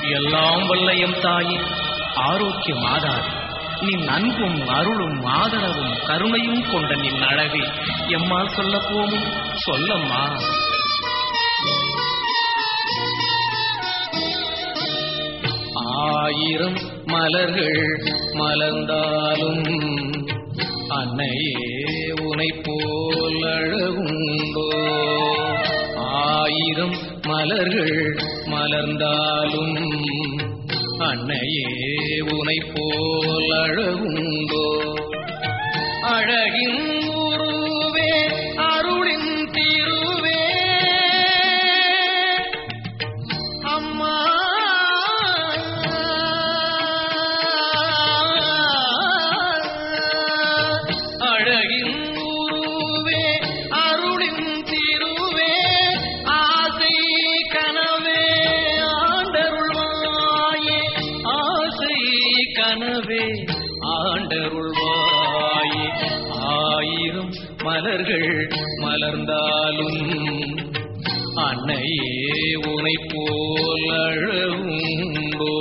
எல்லாம் வல்லையம் தாயே ஆரோக்கிய மாதாவே நின் அன்பும் அருளும் ஆதரவும் கருணையும் கொண்ட நின் அழகை எம்மால் சொல்ல போமும் சொல்லம்மா ஆயிரம் மலர்கள் மலர்ந்தாலும் அன்னையே உனை போல் அழகுண்டோ ஆயிரம் மலர்கள் மலர்ந்தாலும் அன்னையே உனை போல் அழகுண்டோ அழகின் உருவே அருளின் திருவே அம்மா அழகின் உருவே அருளின் திருவே ஆசை கனவே ஆண்டருள்வாயே ஆசை கனவே ஆண்டருள்வாயே ஆயிரம் மலர்கள் மலர்ந்தாலும் அன்னையே உனை போல் அழகுண்டோ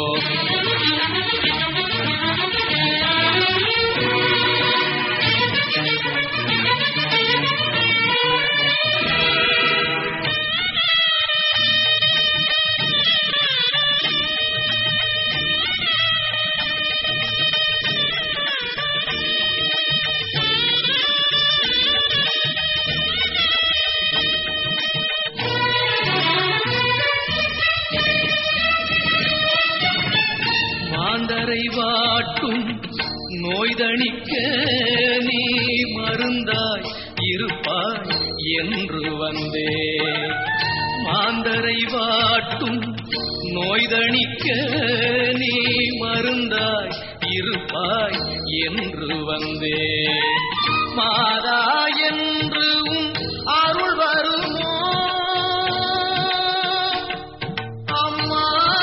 மாந்தரை வாட்டும் நோய்தணிக்க நீ மருந்தாய் இருப்பாய் என்று வந்தே மாந்தரை வாட்டும் நோய்தணிக்க நீ மருந்தாய் இருப்பாய் என்று வந்தே மாதா என்று உன் அருள் வருமோ அம்மா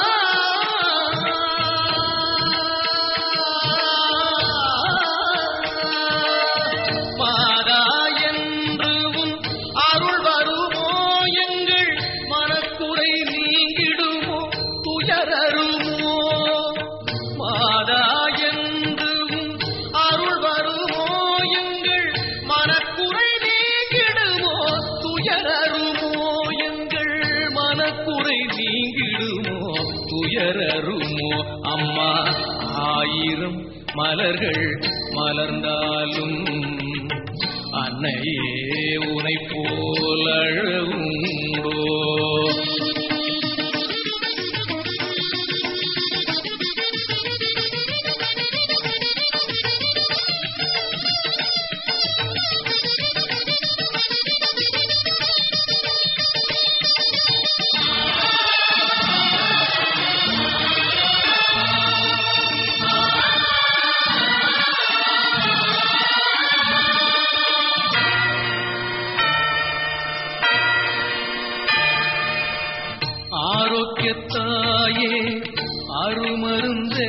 மாதா என்று உன் அருள் வருமோ எங்கள் மனக்குறை நீங்கிடுமோ துயரருமோ மாதா என்று உன் அருள் வருமோ எங்கள் மனக்குறை நீங்கிடுமோ துயரருமோ எங்கள் மனக்குறை நீங்கிடுமோ துயரருமோ அம்மா ஆயிரம் மலர்கள் மலர்ந்தாலும் அன்னையே உனை போல் அழகுண்டோ ஆரோக்கியத்தாயே அருமருந்தே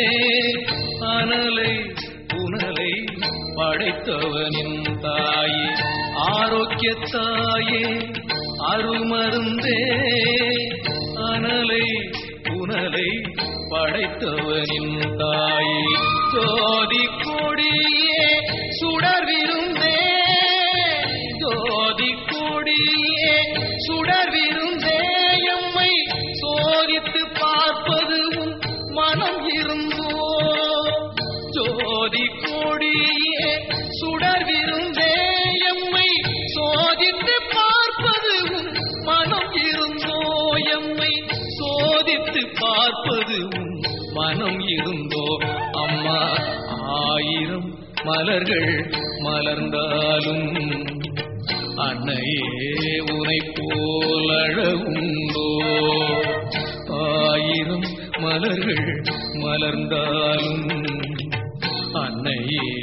அனலை புனலை படைத்தவனின் தாயே ஆரோக்கியத்தாயே அருமருந்தே அனலை புனலை படைத்தவனின் தாயே ஜோதி கொடியே சுடர் விருந்தே ஜோதி கொடியே சுடர் விருந்தே எம்மை சோதித்து பார்ப்பது உன் மனம் இருந்தோ ஜோதி கொடியே சுடர் விருந்தே எம்மை சோதித்து பார்ப்பது உன் மனம் இருந்தோ எம்மை சோதித்து பார்ப்பது உன் மனம் இருந்தோ அம்மா ஆயிரம் மலர்கள் மலர்ந்தாலும் அன்னையே உனை போல் அழகுண்டோ ஆயிரம் மலர்கள் மலர்ந்தாலும் அன்னையே